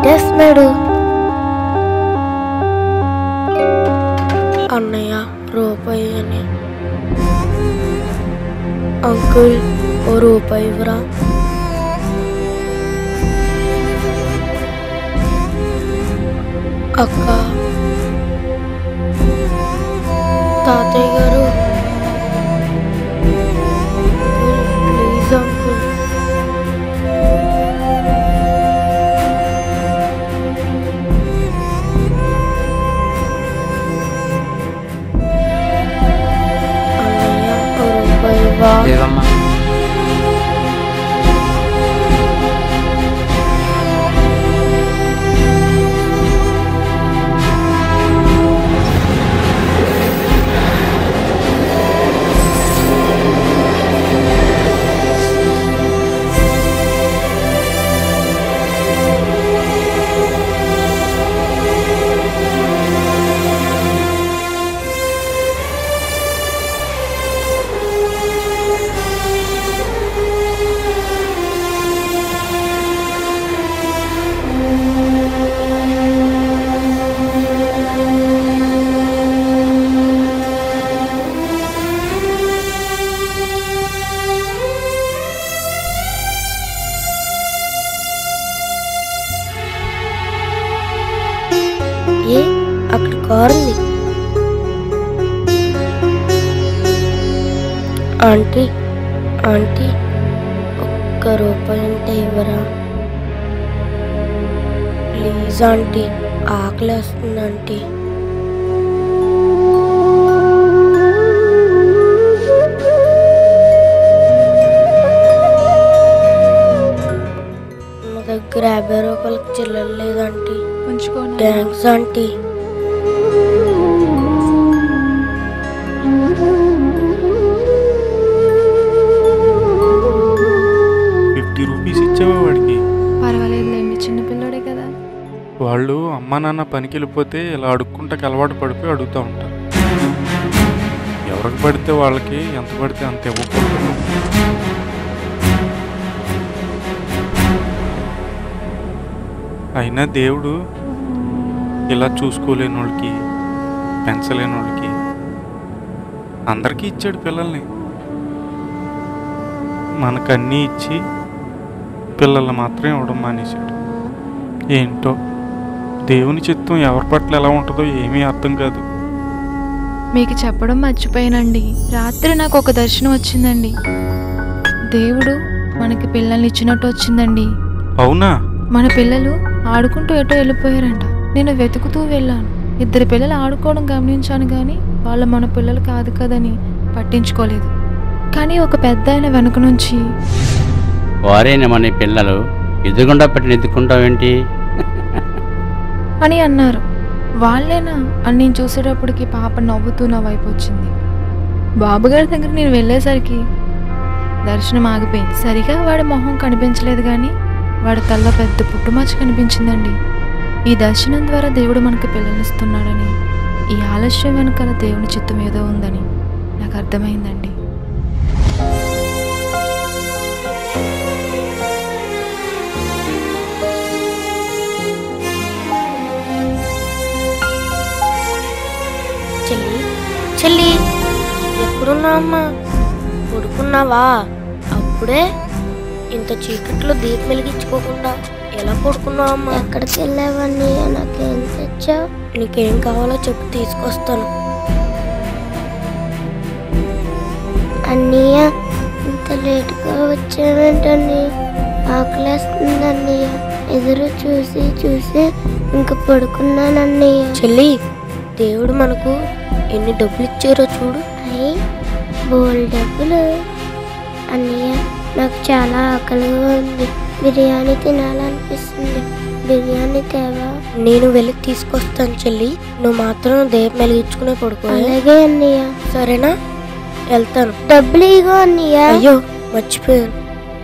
Light వేస్తున్నాడు అన్నయ్య రూపాయి అని అంకుల్ ఓ రూపాయి ఇవ్వరా అక్క తాతయ్య గారు ప్లీజ్ అంకుల్ అన్నయ్య ఓ రూపాయి ఇవ్వా లేదమ్మా ఏ అక్కడ కారు ఉంది ఆంటీ ఆంటీ ఒక్క రూపాయి అంటే ఇవ్వరా ప్లీజ్ ఆంటీ ఆకలేస్తుంది ఆంటీ మా దగ్గర యాభై రూపాయలకి చిల్లర లేదంటీ ఉంచుకోండి థ్యాంక్స్ ఆంటీ ఫిఫ్టీ రూపీస్ ఇచ్చావా వాడికి పర్వాలేదులేండి చిన్నపిల్లోడే కదా వాళ్ళు అమ్మా నాన్న పనికి వెళ్ళిపోతే ఇలా అడుక్కుంటాకి అలవాటు పడిపోయి అడుగుతూ ఉంటారు ఎవరికి పడితే వాళ్ళకి ఎంత పడితే అంత ఇవ్వకూడదు అయినా దేవుడు ఇలా చూసుకోలేని వాళ్ళకి పెంచలేని వాళ్ళకి అందరికీ ఇచ్చాడు పిల్లల్ని మనకన్నీ ఇచ్చి పిల్లలు మాత్రం ఇవ్వడం మానేశాడు ఏంటో దేవుని చిత్తం ఎవరి పట్ల ఎలా ఉంటుందో ఏమీ అర్థం కాదు మీకు చెప్పడం మర్చిపోయానండి రాత్రి నాకు ఒక దర్శనం వచ్చిందండి దేవుడు మనకి పిల్లల్ని ఇచ్చినట్టు వచ్చిందండి అవునా మన పిల్లలు ఆడుకుంటూ ఎటో వెళ్ళిపోయారంట నేను వెతుకుతూ వెళ్ళాను ఇద్దరు పిల్లలు ఆడుకోవడం గమనించాను కానీ వాళ్ళ మన పిల్లలు కాదు కదని పట్టించుకోలేదు కానీ ఒక పెద్ద ఆయన వెనుక నుంచి వారేనే మన పిల్లలు ఎదుగుండా పట్టిన ఎత్తుకుంటావేంటి అని అన్నారు వాళ్ళేనా అని నేను చూసేటప్పటికి పాప నవ్వుతూ నా వైపు వచ్చింది బాబుగారి దగ్గర నేను వెళ్ళేసరికి దర్శనం ఆగిపోయింది సరిగా వాడి మొహం కనిపించలేదు కానీ వాడి తల్ల పెద్ద పుట్టుమచ్చ కనిపించిందండి ఈ దర్శనం ద్వారా దేవుడు మనకి పిల్లనిస్తున్నాడని ఈ ఆలస్యం వెనకాల దేవుని చిత్తం ఏదో ఉందని నాకు అర్థమైందండి చెల్లి చెల్లి ఎక్కడున్నావమ్మా పడుకున్నావా అప్పుడే ఇంత చీకట్లో దీపం వెలిగించుకోకుండా ఎలా పడుకున్నావమ్మా ఎక్కడికి వెళ్ళావని నాకేం తెచ్చావు నీకేం కావాలో చెప్పి తీసుకొస్తాను అన్నయ్య ఇంత లేట్గా వచ్చావేంటని ఆకలేస్తుంది అన్నయ్య ఎదురు చూసి చూసి ఇంక పడుకున్నానన్నయ్య చెల్లి దేవుడు మనకు ఎన్ని డబ్బులు ఇచ్చారో చూడు అయ్యి బోల్ డబ్బులు అన్నయ్య నాకు చాలా ఆకలిగా ఉంది బిర్యానీ తినాలనిపిస్తుంది బిర్యానీ తేవా నేను వెళ్ళి తీసుకొస్తాను చెల్లి నువ్వు మాత్రం దీపం వెలిగించుకునే పడుకో అలాగే అన్నయ్య సరేనా వెళ్తాను డబ్బులు ఇగో అన్నయ్య అయ్యో మర్చిపోయాను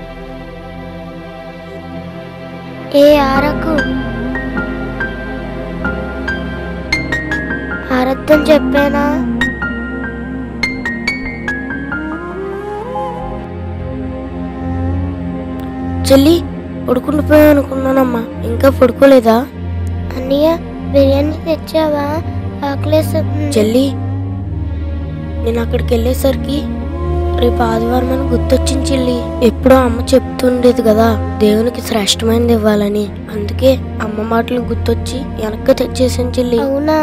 ఏ ఆరకు ఆరద్దని చెప్పానా చెల్లి పడుకుండిపోయావు అనుకున్నానమ్మా ఇంకా పడుకోలేదా అన్నయ్య బిర్యానీ తెచ్చావా ఆకలేస్తుంది చెల్లి నేను అక్కడికి వెళ్ళేసరికి రేపు ఆదివారం అని గుర్తొచ్చింది చెల్లి ఎప్పుడో అమ్మ చెప్తుండేది కదా దేవునికి శ్రేష్టమైనది ఇవ్వాలని అందుకే అమ్మ మాటలు గుర్తొచ్చి వెనక్కి తెచ్చేసాను చెల్లి అవునా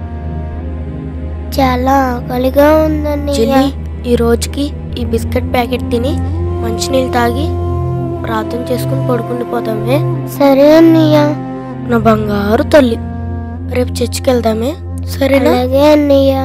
చాలా ఆకలిగా ఉందండి చెల్లి ఈ రోజుకి ఈ బిస్కెట్ ప్యాకెట్ తిని మంచినీళ్ళు తాగి ప్రార్థన చేసుకుని పడుకుని పోతామే సరే అన్నయ్య నా బంగారు తల్లి రేపు చర్చికి వెళ్దామే సరేనా అలాగే అన్నయ్య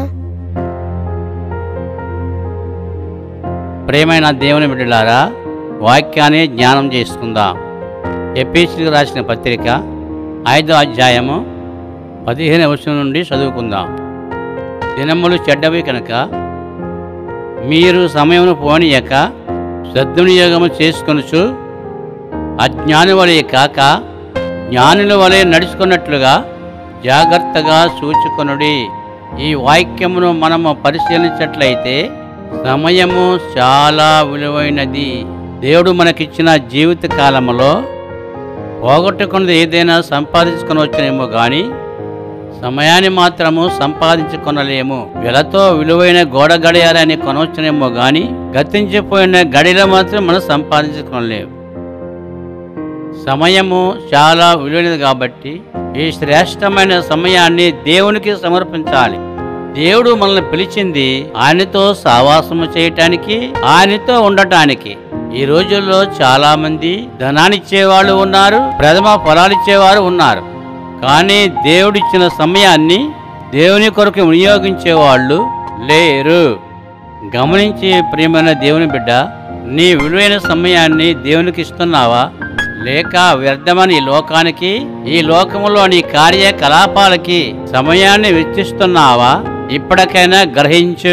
ప్రేమైన దేవుని బిడ్డలారా వాక్యాన్ని జ్ఞానం చేసుకుందాం ఎపిసిలకు రాసిన పత్రిక ఐదో అధ్యాయము పదిహేను వచనం నుండి చదువుకుందాం దినములు చెడ్డవి కనుక మీరు సమయమును పోనీయక సద్వినియోగము చేసుకొనుచు అజ్ఞాని వలె కాక జ్ఞానుల వలె నడుచుకున్నట్లుగా జాగ్రత్తగా చూచుకొనుడి ఈ వాక్యమును మనము పరిశీలించట్లయితే సమయము చాలా విలువైనది దేవుడు మనకిచ్చిన జీవిత కాలములో పోగొట్టుకున్నది ఏదైనా సంపాదించుకొనవచ్చునేమో కానీ సమయాన్ని మాత్రము సంపాదించుకొనలేము వెలతో విలువైన గోడ గడియారాన్ని కొనవచ్చునేమో కానీ గతించిపోయిన గడిలో మాత్రం మనం సంపాదించుకొనలేము సమయము చాలా విలువైనది కాబట్టి ఈ శ్రేష్టమైన సమయాన్ని దేవునికి సమర్పించాలి దేవుడు మనల్ని పిలిచింది ఆయనతో సావాసము చేయటానికి ఆయనతో ఉండటానికి ఈ రోజుల్లో చాలా మంది ధనాన్నిచ్చేవాళ్ళు ఉన్నారు ప్రథమ ఫలాలిచ్చేవారు ఉన్నారు కానీ దేవుడిచ్చిన సమయాన్ని దేవుని కొరకు వినియోగించే వాళ్ళు లేరు గమనించి ప్రియమైన దేవుని బిడ్డ నీ విలువైన సమయాన్ని దేవునికి ఇస్తున్నావా లేక వ్యర్థమని ఈ లోకానికి ఈ లోకములో నీ కార్యకలాపాలకి సమయాన్ని వెచ్చిస్తున్నావా ఇప్పటికైనా గ్రహించు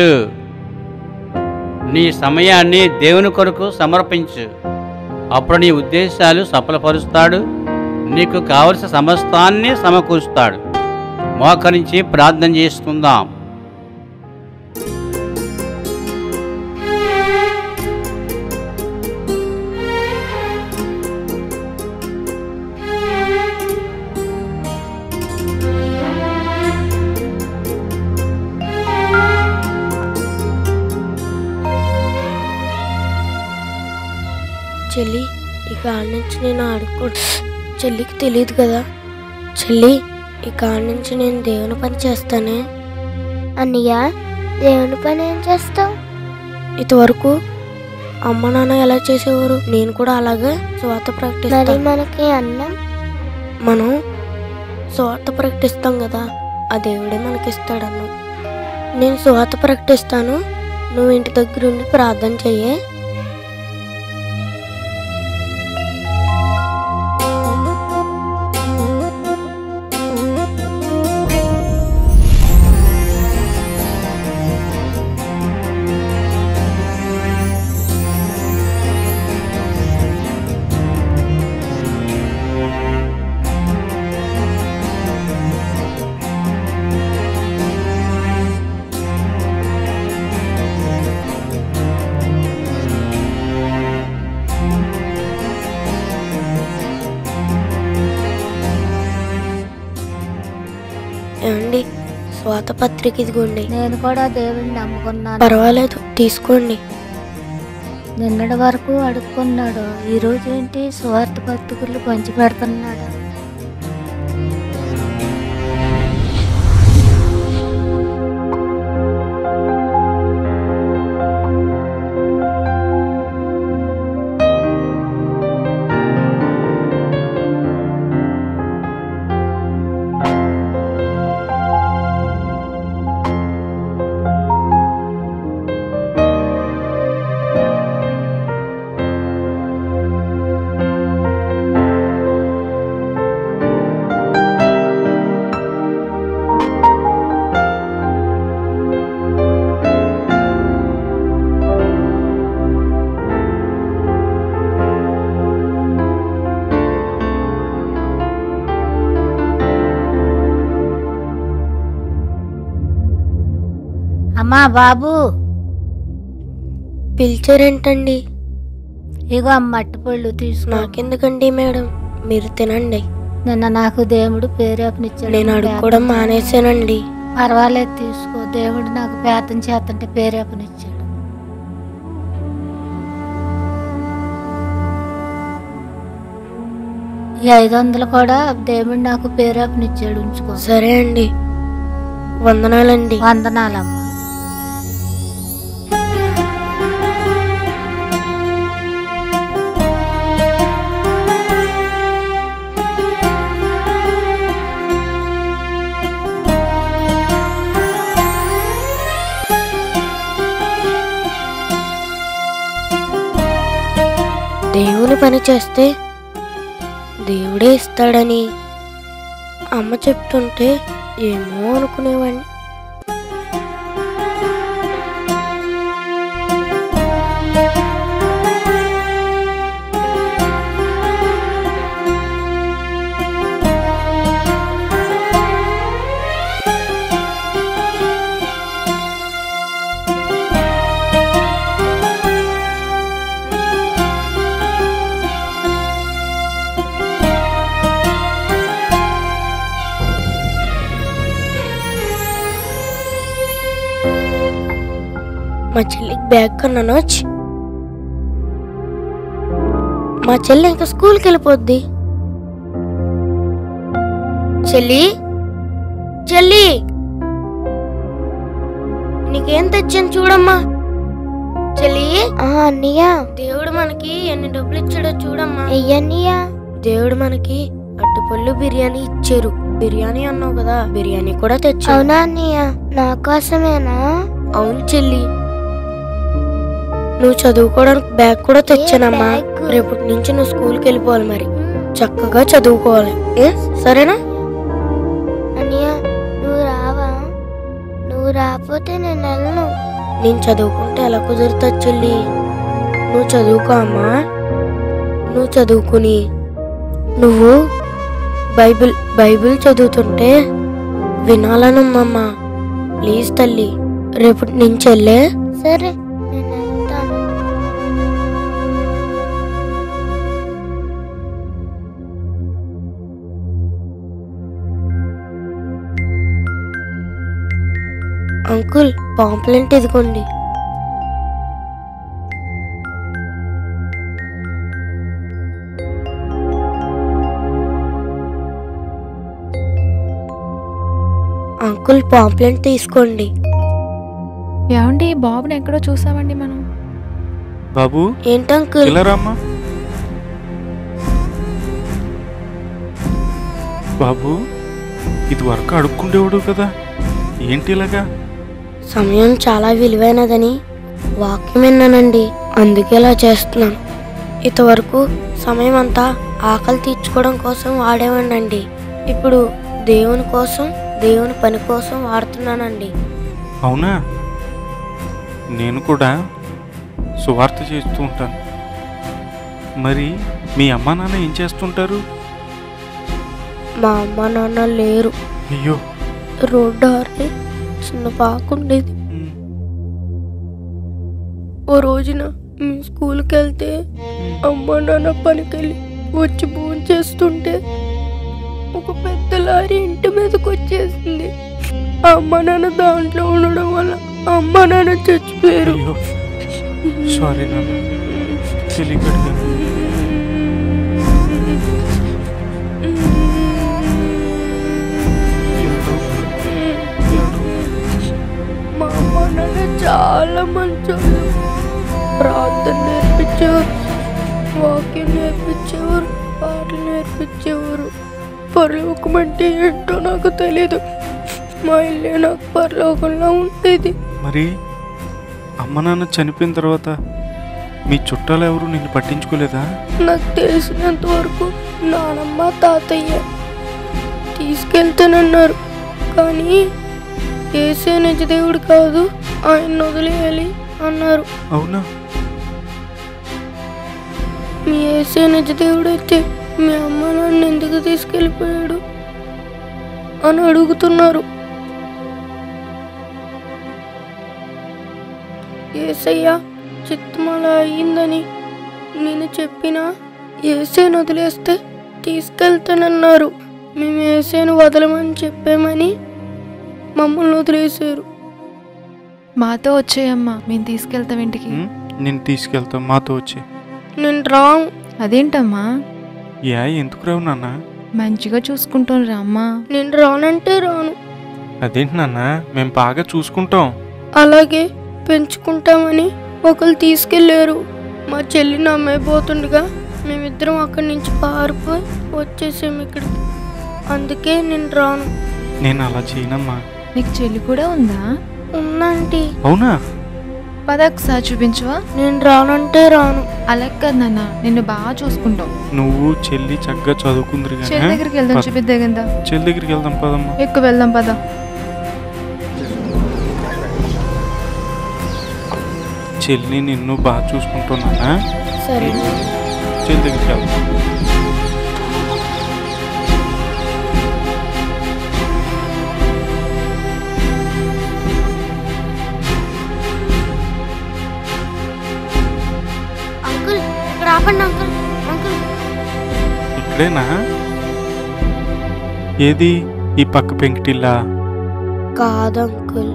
నీ సమయాన్ని దేవుని కొరకు సమర్పించు అప్పుడు నీ ఉద్దేశాలు సఫలపరుస్తాడు నీకు కావలసిన సమస్తాన్ని సమకూరుస్తాడు మోకరించి ప్రార్థన చేసుకుందాం చెల్లి ఈ కాడ నుంచి నేను ఆడుకో చెల్లికి తెలియదు కదా చెల్లి ఈ కాడ నుంచి నేను దేవుని పని చేస్తానే అన్నయ్య దేవుని పని ఏం చేస్తావు ఇంతవరకు అమ్మ నాన్న ఎలా చేసేవారు నేను కూడా అలాగే స్వాత ప్రకటిస్తాను మనకి అన్నం మనం స్వార్థ ప్రకటిస్తాం కదా ఆ దేవుడే మనకి ఇస్తాడు అన్నం నేను స్వాత ప్రకటిస్తాను నువ్వు ఇంటి దగ్గర ఉండి ప్రార్థన చెయ్యే ఏమండి స్వాత పత్రిక ఇదిగోండి నేను కూడా దేవుని నమ్ముకున్నాను పర్వాలేదు తీసుకోండి నిన్నటి వరకు అడుక్కున్నాడు ఈ రోజు ఏంటి స్వార్థ పత్రికలు పంచి పెడుతున్నాడు అమ్మా బాబు పిలిచారేంటండి ఇగో అమ్మ మట్టి పళ్ళు తీసుకో నాకెందుకండి మేడం మీరు తినండి నిన్న నాకు దేవుడు పేరేపనిచ్చాడు నేను అడుక్కోవడం మానేశానండి పర్వాలేదు తీసుకో దేవుడు నాకు పేతం చేతంటే పేరేపనిచ్చాడు ఈ ఐదు వందలు కూడా దేవుడు నాకు పేరేపనిచ్చాడు ఉంచుకో సరే అండి వందనాలండి వందనాలమ్మ దేవుని పని చేస్తే దేవుడే ఇస్తాడని అమ్మ చెప్తుంటే ఏమో అనుకునేవాడిని మా చెల్లికి బ్యాగ్ కొన్నాను వచ్చి మా చెల్లి ఇంకా స్కూల్కి వెళ్ళిపోద్ది చెల్లి చెల్లి నీకేం తెచ్చాను చూడమ్మా చెల్లి ఆ అన్నయ్య దేవుడు మనకి ఎన్ని డబ్బులు ఇచ్చాడో చూడమ్మా అయ్యన్నయ్య దేవుడు మనకి అట్టుపళ్ళు బిర్యానీ ఇచ్చారు బిర్యానీ అన్నావు కదా బిర్యానీ కూడా తెచ్చు అవునా అన్నయ్య నా కోసమేనా అవును చెల్లి నువ్వు చదువుకోవడానికి బ్యాగ్ కూడా తెచ్చానమ్మా రేపటి నుంచి నువ్వు స్కూల్కి వెళ్ళిపోవాలి మరి చక్కగా చదువుకోవాలి ఏ సరేనా అన్నయ్య నువ్వు రావా నువ్వు రాకపోతే నేను వెళ్ళను నేను చదువుకుంటే ఎలా కుదురుతుంది చెల్లి నువ్వు చదువుకో అమ్మా నువ్వు చదువుకుని నువ్వు బైబిల్ బైబిల్ చదువుతుంటే వినాలనుందమ్మా ప్లీజ్ తల్లి రేపటి నుంచి వెళ్ళే సరే నేను వెళ్తాను అంకుల్ పాంప్లెంట్ ఇదిగోండి అంకుల్ పాంప్లెంట్ తీసుకోండి ఏమండి ఈ బాబుని ఎక్కడో చూసామండి మనం బాబు ఏంటి అంకుల్ ఇలా రామ్మా బాబు ఇది వరకు అడుక్కుండేవాడు కదా ఏంటి ఇలాగా సమయం చాలా విలువైనదని వాక్యం విన్నానండి అందుకే ఇలా చేస్తున్నాను ఇంతవరకు సమయం అంతా ఆకలి తీర్చుకోవడం కోసం వాడేవాడినండి ఇప్పుడు దేవుని కోసం దేవుని పని కోసం వాడుతున్నానండి అవునా నేను కూడా సువార్త చేస్తూ ఉంటాను మరి మీ అమ్మా నాన్న ఏం చేస్తుంటారు మా అమ్మ నాన్న లేరు అయ్యో రోడ్డు ఆరి చిన్న పాకుండేది ఉమ్, ఓ రోజున మీ స్కూల్కి వెళ్తే అమ్మ నాన్న పనికెళ్ళి వచ్చి భోజనం చేస్తుంటే ఒక పెద్ద లారీ ఇంటి మీదకి వచ్చేసింది ఆ అమ్మ నాన్న దాంట్లో ఉండడం వల్ల అమ్మ నాన్న చచ్చిపోయారు అయ్యో సారీ నాన్న తెలియకడిగా మా అమ్మ నాన్న చాలా మంచోళ్ళు ప్రార్థన నేర్పించేవారు వాక్యం నేర్పించేవారు పాటలు నేర్పించేవారు పరలోకం అంటే ఏంటో నాకు తెలియదు మా ఇల్లే నాకు పరలోకంలో ఉండేది మరి అమ్మ నాన్న చనిపోయిన తర్వాత మీ చుట్టాలు ఎవరు నిన్ను పట్టించుకోలేదా నాకు తెలిసినంత వరకు నానమ్మ తాతయ్య తీసుకెళ్తానన్నారు కానీ ఏసే నిజ దేవుడు కాదు ఆయన వదిలేయాలి అన్నారు అవునా మీ ఏసే నిజ దేవుడు అయితే మీ అమ్మ నన్ను ఎందుకు తీసుకెళ్ళిపోయాడు అని అడుగుతున్నారు ఏసయ్య చిత్తం అలా అయ్యిందని నేను చెప్పినా ఏసేను వదిలేస్తే తీసుకెళ్తానన్నారు మేము ఏసేను వదలమని చెప్పామని మమ్మల్ని వదిలేశారు మాతో వచ్చేయమ్మా మేము తీసుకెళ్తాం ఇంటికి ఉమ్, నేను తీసుకెళ్తాం మాతో వచ్చి నేను రాను అదేంటమ్మా యా ఎందుకు రావు నాన్న మంచిగా చూసుకుంటాం రామ్మా నేను రానంటే రాను అదేంటి నాన్న మేము బాగా చూసుకుంటాం అలాగే పెంచుకుంటామని ఒకరు తీసుకెళ్లారు మా చెల్లిని అమ్మైపోతుండగా మేమిద్దరం అక్కడి నుంచి పారిపోయి వచ్చేసాము ఇక్కడికి అందుకే నేను రాను నేను అలా చేయనమ్మా నీకు చెల్లి కూడా ఉందా ఉందంటీ అవునా పద ఒకసారి చూపించవా నేను రానంటే రాను అలా కాదు నాన్న నిన్ను బాగా చూసుకుంటాం నువ్వు చెల్లి చక్కగా చదువుకుందరు చెల్లి కానీ దగ్గరికి వెళ్దాం చూపిద్దే కదా చెల్లి దగ్గరికి వెళ్దాం పదమ్మా ఎక్కువ వెళ్దాం పద చెల్లి నిన్ను బాగా చూసుకుంటున్నానా సరే చెల్లి దగ్గరికి వెళ్దాం అంకుల్ ఇక్కడ ఆపండి అంకుల్ అంకుల్ ఇక్కడేనా ఏది ఈ పక్క పెంకిటిల్లా కాదు అంకుల్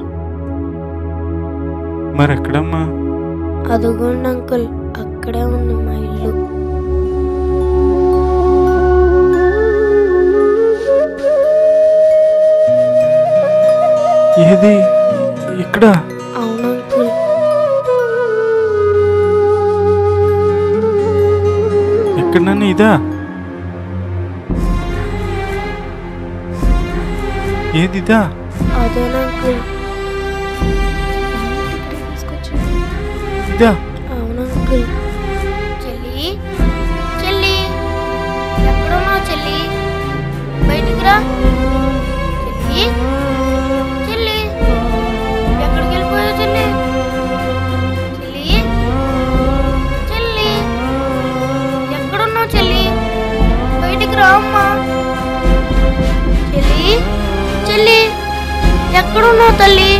మరి ఎక్కడమ్మా అదిగోండి అంకుల్ అక్కడే ఉంది మా ఇల్లు ఏది ఇక్కడ అవును అంకుల్ ఎక్కడన్నా ఇదా ఏది ఇదా అదేనా అంకుల్ ఇదా అవును అంకుల్ చెల్లి చెల్లి ఎక్కడున్నావు చెల్లి బయటికి రా చెల్లి చెల్లి ఎక్కడికి వెళ్ళిపోయావు చెల్లి చెల్లి చెల్లి ఎక్కడున్నావు చెల్లి బయటికి రా అమ్మా చెల్లి చెల్లి ఎక్కడున్నావు తల్లి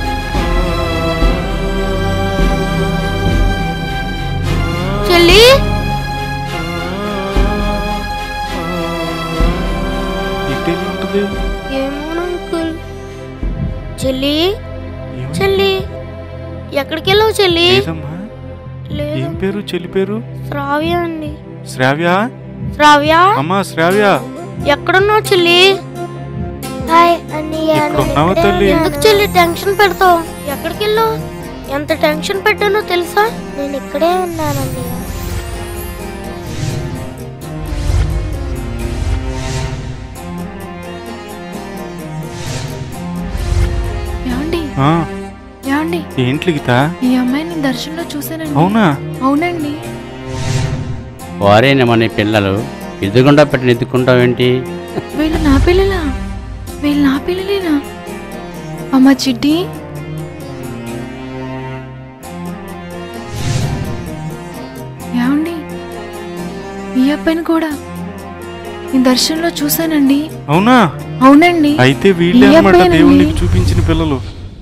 చెల్లి ఇటు వెళ్ళి ఉంటుంది ఏమో అంకుల్ చెల్లి ఏమి- చెల్లి ఎక్కడికి వెళ్ళావు చెల్లి లేదమ్మా లేదు ఏం పేరు చెల్లి పేరు శ్రావ్య అండి శ్రావ్య శ్రావ్య అమ్మా శ్రావ్య ఎక్కడున్నావు చెల్లి హాయ్ అన్నయ్య ఇక్కడ ఉన్నావా తల్లి ఎందుకు చెల్లి టెన్షన్ పెడతావు ఎక్కడికి వెళ్ళావు ఎంత టెన్షన్ పెట్టానో తెలుసా నేను ఇక్కడే ఉన్నాను అన్నయ్య ఏమండి ఆ, ఏమండి ఏంటి లిఖిత ఈ అమ్మాయిని దర్శనంలో చూసానండి అవునా అవునండి వారేనా మన పిల్లలు ఎదుగుండా పెట్టిన ఎత్తుకుంటావేంటి వీళ్ళు నా పిల్లలా వీళ్ళు నా పిల్లలేనా అమ్మ చిట్టి ఏమండి ఈ అబ్బాయిని కూడా ఈ దర్శనంలో చూశానండి అవునా అవునండి అయితే వీళ్ళే ఈ అనమాట అబ్బాయేనండి. దేవుడు నీకు చూపించిన పిల్లలు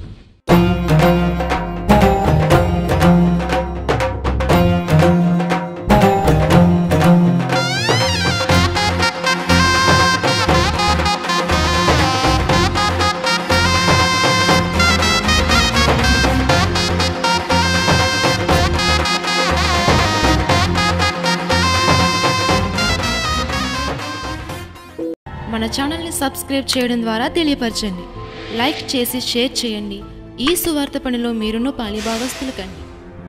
మన ఛానల్ని సబ్స్క్రైబ్ చేయడం ద్వారా తెలియపరచండి లైక్ చేసి షేర్ చేయండి ఈ సువార్త పనిలో మీరును పాలిభాగస్తులు కండి